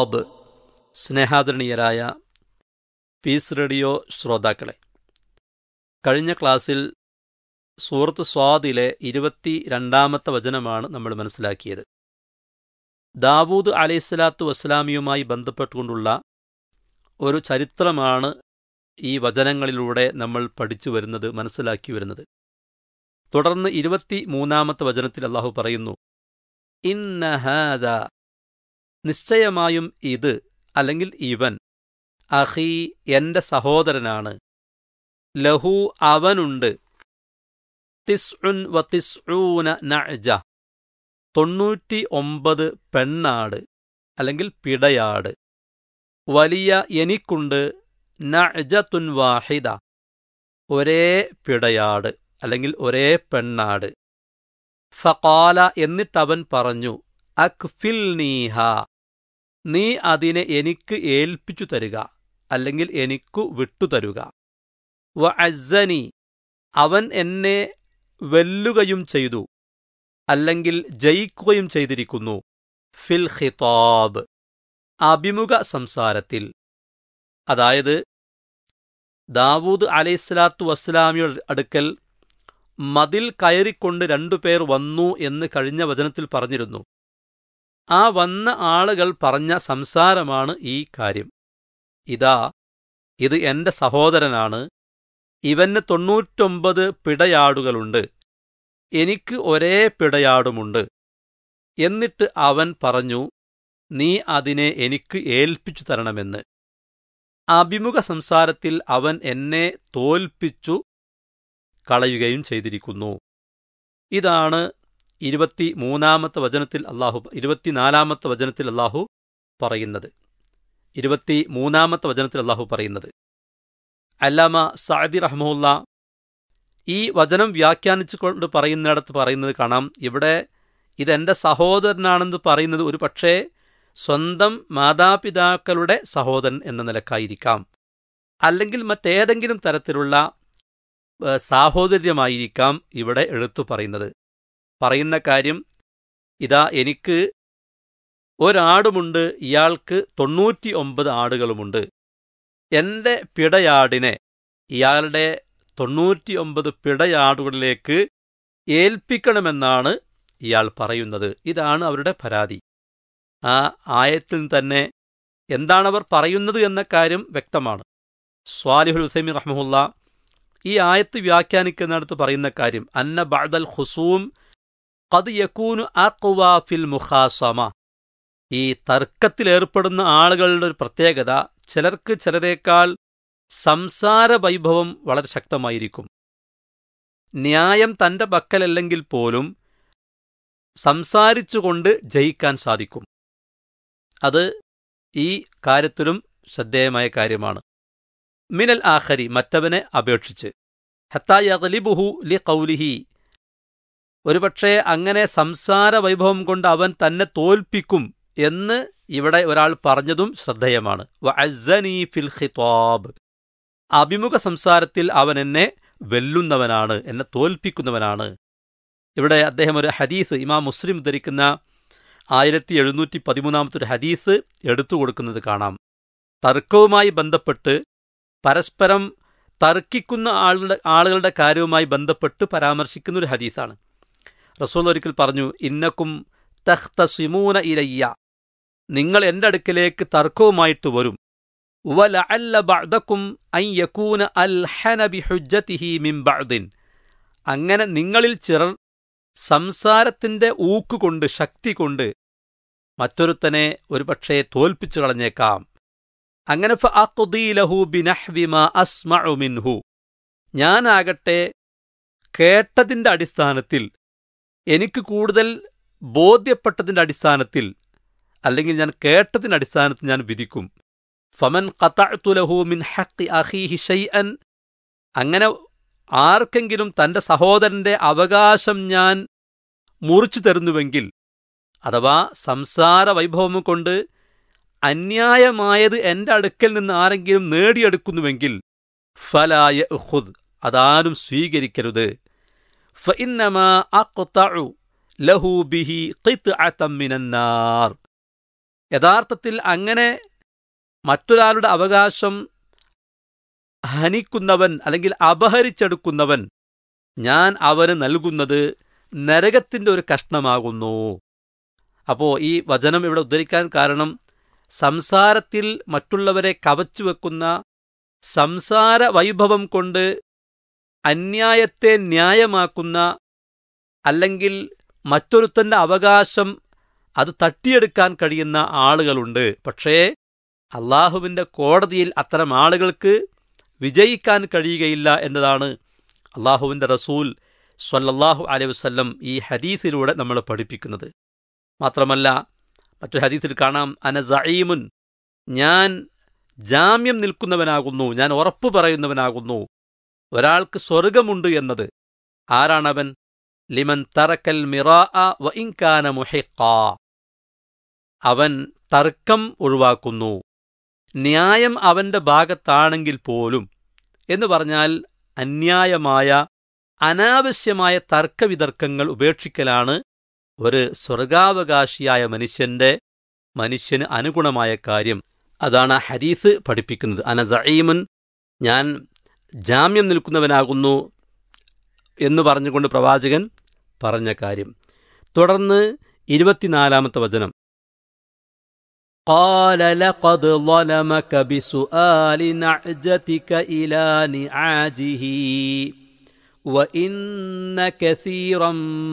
ഖിതാബ് സ്നേഹാദരണീയരായ piece radio ശ്രോതാക്കളെ കഴിഞ്ഞ ക്ലാസ്സിൽ സൂറത്ത് സ്വാദിലെ ഇരുപത്തി രണ്ടാമത്തെ വചനമാണ് നമ്മൾ മനസ്സിലാക്കിയത് ദാവൂദ് അലൈഹിസ്സലാത്തു വസ്സലാമിയുമായി ബന്ധപ്പെട്ടുകൊണ്ടുള്ള ഒരു ചരിത്രമാണ് ഈ വചനങ്ങളിലൂടെ നമ്മൾ പഠിച്ചു വരുന്നത് മനസ്സിലാക്കി വരുന്നത് തുടർന്ന് ഇരുപത്തി മൂന്നാമത്തെ വചനത്തിൽ അള്ളാഹു പറയുന്നു ഇന്നഹാദ നിശ്ചയമായും ഇത് അല്ലെങ്കിൽ ഇവൻ അഹി എന്റെ സഹോദരനാണ് ലഹു അവനുണ്ട് തിസ്ഉൻ വ തിസ്ഊന നഅജ തൊണ്ണൂറ്റി ഒമ്പത് പെണ്ണാട് അല്ലെങ്കിൽ പിടയാട് വലിയ എനിക്കുണ്ട് നഅജത്തുൻ വാഹിദ ഒരേ പിടയാട് അല്ലെങ്കിൽ ഒരേ പെണ്ണാട് ഫഖാല എന്നിട്ടവൻ പറഞ്ഞു അക്ഫിൽ നീഹ നീ അതിനെ എനിക്ക് ഏൽപ്പിച്ചു തരുക അല്ലെങ്കിൽ എനിക്കു വിട്ടുതരുക വ അസ്സനി അവൻ എന്നെ വെല്ലുകയും ചെയ്തു അല്ലെങ്കിൽ ജയിക്കുകയും ചെയ്തിരിക്കുന്നു ഫിൽ ഖിതാബ് അഭിമുഖ സംസാരത്തിൽ അതായത് ദാവൂദ് അലൈഹിസ്ലാത്തു വസ്സലാമിയുടെ അടുക്കൽ മതിൽ കയറിക്കൊണ്ട് രണ്ടുപേർ വന്നു എന്ന് കഴിഞ്ഞ വചനത്തിൽ പറഞ്ഞിരുന്നു ആ വന്ന ആളുകൾ പറഞ്ഞ സംസാരമാണ് ഈ കാര്യം ഇതാ ഇത് എന്റെ സഹോദരനാണ് ഇവന് തൊണ്ണൂറ്റൊമ്പത് പിടയാടുകളുണ്ട് എനിക്ക് ഒരേ പിടയാടുമുണ്ട് എന്നിട്ട് അവൻ പറഞ്ഞു നീ അതിനെ എനിക്ക് ഏൽപ്പിച്ചു തരണമെന്ന് അഭിമുഖ സംസാരത്തിൽ അവൻ എന്നെ തോൽപ്പിച്ചു കളയുകയും ചെയ്തിരിക്കുന്നു ഇതാണ് ഇരുപത്തി മൂന്നാമത്തെ വചനത്തിൽ അള്ളാഹു ഇരുപത്തിനാലാമത്തെ വചനത്തിൽ അള്ളാഹു പറയുന്നത് ഇരുപത്തി മൂന്നാമത്തെ വചനത്തിൽ അള്ളാഹു പറയുന്നത് അല്ലാമ സാദി റഹ്മുല്ല ഈ വചനം വ്യാഖ്യാനിച്ചുകൊണ്ട് പറയുന്നിടത്ത് പറയുന്നത് കാണാം ഇവിടെ ഇതെന്റെ സഹോദരനാണെന്ന് പറയുന്നത് ഒരു പക്ഷേ സ്വന്തം മാതാപിതാക്കളുടെ സഹോദരൻ എന്ന നിലക്കായിരിക്കാം അല്ലെങ്കിൽ മറ്റേതെങ്കിലും തരത്തിലുള്ള സാഹോദര്യമായിരിക്കാം ഇവിടെ എടുത്തു പറയുന്നത് പറയുന്ന കാര്യം ഇതാ എനിക്ക് ഒരാടുമുണ്ട് ഇയാൾക്ക് തൊണ്ണൂറ്റി ഒമ്പത് ആടുകളുമുണ്ട് എന്റെ പിടയാടിനെ ഇയാളുടെ തൊണ്ണൂറ്റി ഒമ്പത് പിടയാടുകളിലേക്ക് ഏൽപ്പിക്കണമെന്നാണ് ഇയാൾ പറയുന്നത് ഇതാണ് അവരുടെ പരാതി ആ ആയത്തിൽ തന്നെ എന്താണവർ പറയുന്നത് എന്ന കാര്യം വ്യക്തമാണ് സ്വാലിഹുൽ ഹുസൈമി റഹ്മുല്ല ഈ ആയത്ത് വ്യാഖ്യാനിക്കുന്നിടത്ത് പറയുന്ന കാര്യം അന്ന ബഅദൽ ഖുസൂം ഖദ് യകൂനു അഖ്വാ ഫിൽ മുഖാസമ ഈ തർക്കത്തിലേർപ്പെടുന്ന ആളുകളുടെ ഒരു പ്രത്യേകത ചിലർക്ക് ചിലരേക്കാൾ സംസാര വൈഭവം വളരെ ശക്തമായിരിക്കും ന്യായം തന്റെ പക്കലല്ലെങ്കിൽ പോലും സംസാരിച്ചുകൊണ്ട് ജയിക്കാൻ സാധിക്കും അത് ഈ കാര്യത്തിലും ശ്രദ്ധേയമായ കാര്യമാണ് മിനൽ ആഖരി മറ്റവനെ അപേക്ഷിച്ച് ഹത്തായലിബുഹു ലി കൗലിഹി ഒരുപക്ഷെ അങ്ങനെ സംസാര വൈഭവം കൊണ്ട് അവൻ തന്നെ തോൽപ്പിക്കും എന്ന് ഇവിടെ ഒരാൾ പറഞ്ഞതും ശ്രദ്ധേയമാണ് ഫിൽ ഖിതാബ് അഭിമുഖ സംസാരത്തിൽ അവൻ എന്നെ വെല്ലുന്നവനാണ് എന്നെ തോൽപ്പിക്കുന്നവനാണ് ഇവിടെ അദ്ദേഹം ഒരു ഹദീസ് ഇമാം മുസ്ലിം ധരിക്കുന്ന ആയിരത്തി എഴുന്നൂറ്റി പതിമൂന്നാമത്തെ ഒരു ഹദീസ് എടുത്തു കൊടുക്കുന്നത് കാണാം തർക്കവുമായി ബന്ധപ്പെട്ട് പരസ്പരം തർക്കിക്കുന്ന ആളുടെ ആളുകളുടെ കാര്യവുമായി ബന്ധപ്പെട്ട് പരാമർശിക്കുന്ന ഒരു ഹദീസാണ് റസൂൽ ഒരിക്കൽ പറഞ്ഞു ഇന്നക്കും തഖ്തസിമൂന ഇലയ്യ നിങ്ങൾ എൻ്റെ അടുക്കലേക്ക് തർക്കവുമായിട്ട് വരും വലഅല്ല ബഅദക്കും അൻ യകൂന അൽഹന ബിഹുജ്ജതിഹി മിൻ ബഅദിൻ അങ്ങനെ നിങ്ങളിൽ ചിലർ സംസാരത്തിന്റെ ഊക്കുകൊണ്ട് ശക്തി കൊണ്ട് മറ്റൊരുത്തനെ ഒരുപക്ഷെ തോൽപ്പിച്ചു കളഞ്ഞേക്കാം അങ്ങനെ ഫഅഖ്ദീലഹു ബിനഹ്വി മാ അസ്മഉ മിൻഹു ഞാനാകട്ടെ കേട്ടതിന്റെ അടിസ്ഥാനത്തിൽ എനിക്ക് കൂടുതൽ ബോധ്യപ്പെട്ടതിന്റെ അടിസ്ഥാനത്തിൽ അല്ലെങ്കിൽ ഞാൻ കേട്ടതിന്റെ അടിസ്ഥാനത്തിൽ ഞാൻ വിധിക്കും ഫമൻ ഖതഅ്തു മിൻ ഹഖി അഖീഹി ഷൈഅൻ അങ്ങനെ ആർക്കെങ്കിലും തന്റെ സഹോദരന്റെ അവകാശം ഞാൻ മുറിച്ചു തരുന്നുവെങ്കിൽ അഥവാ സംസാര വൈഭവം കൊണ്ട് അന്യായമായത് എന്റെ അടുക്കൽ നിന്ന് ആരെങ്കിലും നേടിയെടുക്കുന്നുവെങ്കിൽ ഫലായ ഉഹുദ് അതാരും സ്വീകരിക്കരുത് ഫഇന്നമാ അഖ്തഉ ലഹു ബിഹി ഖിത്അതം മിനന്നാർ യഥാർത്ഥത്തിൽ അങ്ങനെ മറ്റൊരാളുടെ അവകാശം ഹനിക്കുന്നവൻ അല്ലെങ്കിൽ അപഹരിച്ചെടുക്കുന്നവൻ ഞാൻ അവന് നൽകുന്നത് നരകത്തിന്റെ ഒരു കഷ്ണമാകുന്നു അപ്പോ ഈ വചനം ഇവിടെ ഉദ്ധരിക്കാൻ കാരണം സംസാരത്തിൽ മറ്റുള്ളവരെ കവച്ചു വെക്കുന്ന സംസാര വൈഭവം കൊണ്ട് അന്യായത്തെ ന്യായമാക്കുന്ന അല്ലെങ്കിൽ മറ്റൊരുത്തന്റെ അവകാശം അത് തട്ടിയെടുക്കാൻ കഴിയുന്ന ആളുകളുണ്ട് പക്ഷേ അള്ളാഹുവിൻ്റെ കോടതിയിൽ അത്തരം ആളുകൾക്ക് വിജയിക്കാൻ കഴിയുകയില്ല എന്നതാണ് അള്ളാഹുവിൻ്റെ റസൂൽ സ്വല്ലല്ലാഹു അലൈഹി വസല്ലം ഈ ഹദീസിലൂടെ നമ്മൾ പഠിപ്പിക്കുന്നത് മാത്രമല്ല മറ്റൊരു ഹദീസിൽ കാണാം അന സഈമുൻ ഞാൻ ജാമ്യം നിൽക്കുന്നവനാകുന്നു ഞാൻ ഉറപ്പു പറയുന്നവനാകുന്നു ഒരാൾക്ക് സ്വർഗമുണ്ട് എന്നത് ആരാണവൻ ലിമൻ തറക്കൽ മിറാ വ ഇൻകാന മുഹിഖ അവൻ തർക്കം ഒഴിവാക്കുന്നു ന്യായം അവന്റെ ഭാഗത്താണെങ്കിൽ പോലും എന്ന് പറഞ്ഞാൽ അന്യായമായ അനാവശ്യമായ തർക്കവിതർക്കങ്ങൾ ഉപേക്ഷിക്കലാണ് ഒരു സ്വർഗാവകാശിയായ മനുഷ്യന്റെ മനുഷ്യന് അനുഗുണമായ കാര്യം അതാണ് ഹദീസ് പഠിപ്പിക്കുന്നത് അനസഈമുൻ ഞാൻ ജാമ്യം നിൽക്കുന്നവനാകുന്നു എന്ന് പറഞ്ഞുകൊണ്ട് പ്രവാചകൻ പറഞ്ഞ കാര്യം തുടർന്ന് ഇരുപത്തിനാലാമത്തെ വചനം قال لقد ظلمك بسؤال نعجتك إلى نعاجه وإن كثيرا